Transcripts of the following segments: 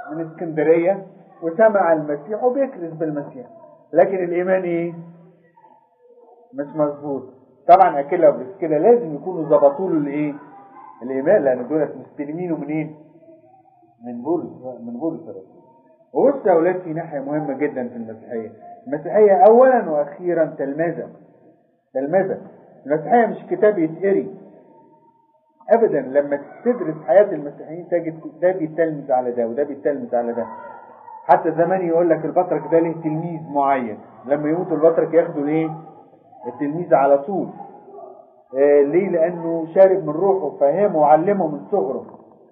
من اسكندرية وسمع المسيح وبيكرز بالمسيح لكن الإيمان إيه؟ مش مظبوط طبعا أكلها وبرسكيلة لازم يكونوا ظبطوا له الإيه؟ الإيمان لأن دولت مستلمينه منين؟ من بولس من بولس الرسول وبص يا أولاد في ناحية مهمة جدا في المسيحية المسيحية أولا وأخيرا تلمذة تلمذة المسيحية مش كتاب يتقري ابدا لما تدرس حياة المسيحيين تجد ده بيتلمذ على ده وده بيتلمذ على ده حتى زمان يقول لك البطرك ده ليه تلميذ معين لما يموت البطرك ياخدوا الايه التلميذ على طول آه ليه لانه شارب من روحه فهمه وعلمه من صغره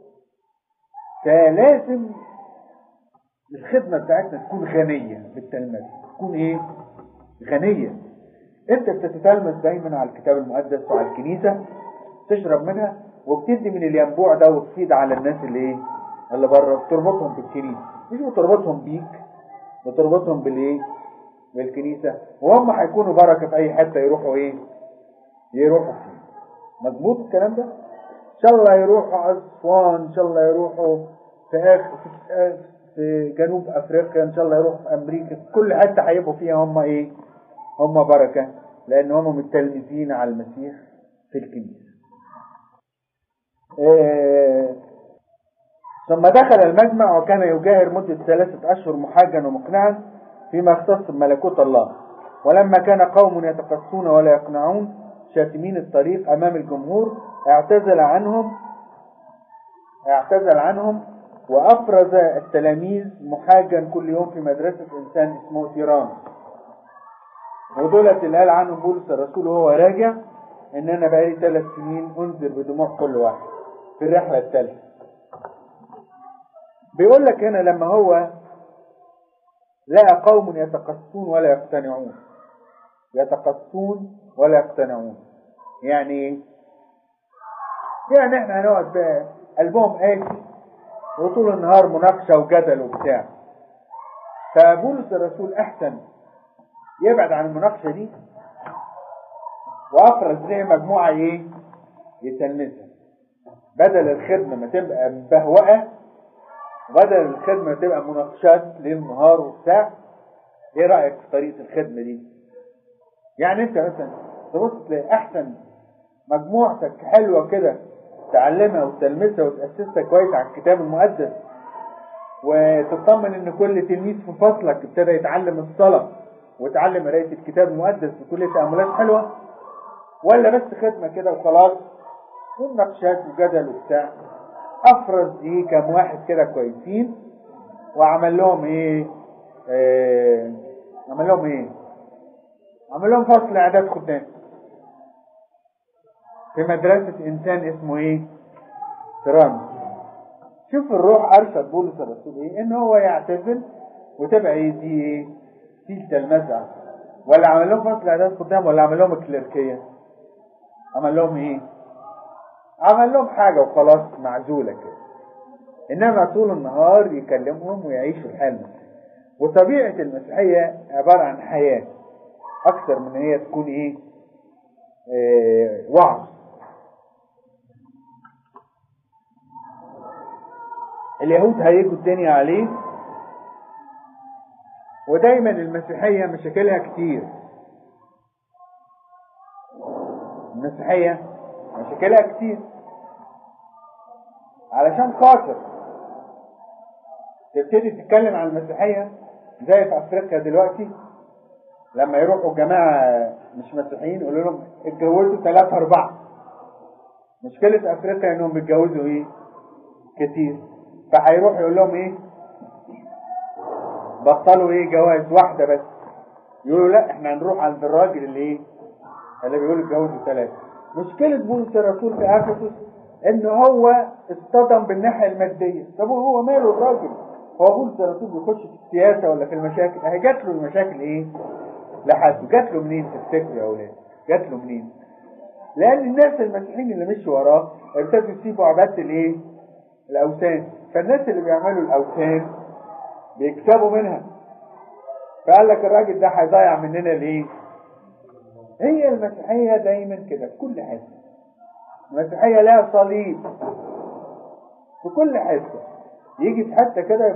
فلازم الخدمة بتاعتنا تكون غنية بالتلمذة تكون ايه غنية انت بتتتلمذ دايما على الكتاب المقدس وعلى الكنيسة تشرب منها وبتدي من الينبوع ده وتفيد على الناس اللي ايه اللي بره بتربطهم بالكنيسة مش بتربطهم بيك بتربطهم بالايه بالكنيسة وهم هيكونوا بركة في اي حتة يروحوا ايه يروحوا فيه مظبوط الكلام ده ان شاء الله يروحوا اسوان ان شاء الله يروحوا في اخر في, في جنوب افريقيا ان شاء الله يروحوا في امريكا في كل حته هيبقوا فيها هم ايه هم بركه لان هم متلمذين على المسيح في الكنيسه إيه ثم دخل المجمع وكان يجاهر مدة ثلاثة أشهر محاجا ومقنعا فيما يختص بملكوت الله ولما كان قوم يتقصون ولا يقنعون شاتمين الطريق أمام الجمهور اعتزل عنهم اعتزل عنهم وأفرز التلاميذ محاجا كل يوم في مدرسة إنسان اسمه تيران ودولة اللي قال عنهم بولس الرسول وهو راجع إن أنا بقالي ثلاث سنين أنذر بدموع كل واحد في الرحلة الثالثة بيقول لك هنا لما هو لقى قوم يتقصون ولا يقتنعون يتقصون ولا يقتنعون يعني ايه يعني احنا هنقعد بقى قلبهم قاسي وطول النهار مناقشه وجدل وبتاع فبولس الرسول احسن يبعد عن المناقشه دي وافرز ليه مجموعه ايه يتلمسها بدل الخدمه ما تبقى مبهوقه بدل الخدمه ما تبقى مناقشات ليل نهار وبتاع ايه رايك في طريقه الخدمه دي يعني انت مثلا تبص تلاقي احسن مجموعتك حلوه كده تعلمها وتلمسها وتاسسها كويس على الكتاب المقدس وتطمن ان كل تلميذ في فصلك ابتدى يتعلم الصلاه ويتعلم قرايه الكتاب المقدس وكل تاملات حلوه ولا بس خدمه كده وخلاص ومناقشات وجدل وبتاع افرز ايه كام واحد كده كويسين وعمل لهم ايه, إيه عمل لهم ايه عمل لهم فصل اعداد خدام في مدرسة انسان اسمه ايه ترامس شوف الروح ارشد بولس الرسول ايه ان هو يعتزل وتبقى ايه دي ايه دي التلمذة ولا عمل لهم فصل اعداد خدام ولا عمل لهم الكليركية عمل لهم ايه عمل لهم حاجة وخلاص معزولة كده انما طول النهار يكلمهم ويعيشوا الحال وطبيعة المسيحية عبارة عن حياة اكثر من هي تكون ايه, إيه وعظ اليهود هيجوا الدنيا عليه ودايما المسيحية مشاكلها كتير المسيحية مشاكلها كتير علشان خاطر تبتدي تتكلم عن المسيحية زي في افريقيا دلوقتي لما يروحوا جماعة مش مسيحيين يقولوا لهم اتجوزوا ثلاثة أربعة مشكلة أفريقيا إنهم بيتجوزوا إيه؟ كتير فهيروح يقول لهم إيه؟ بطلوا إيه جواز واحدة بس يقولوا لا إحنا هنروح عند الراجل اللي إيه؟ اللي بيقول اتجوزوا ثلاثة مشكلة بولس الرسول في أفسس إن هو اصطدم بالناحية المادية طب هو ماله الراجل؟ هو بولس الرسول بيخش في السياسة ولا في المشاكل؟ أهي جات له المشاكل إيه؟ لحد جات له منين تفتكروا يا اولاد جات له منين لان الناس المسيحيين اللي مشوا وراه ابتدوا يسيبوا عباده الايه الاوثان فالناس اللي بيعملوا الاوثان بيكسبوا منها فقال لك الراجل ده هيضيع مننا الايه هي المسيحيه دايما كده في كل حته المسيحيه لها صليب في كل حته يجي في حته كده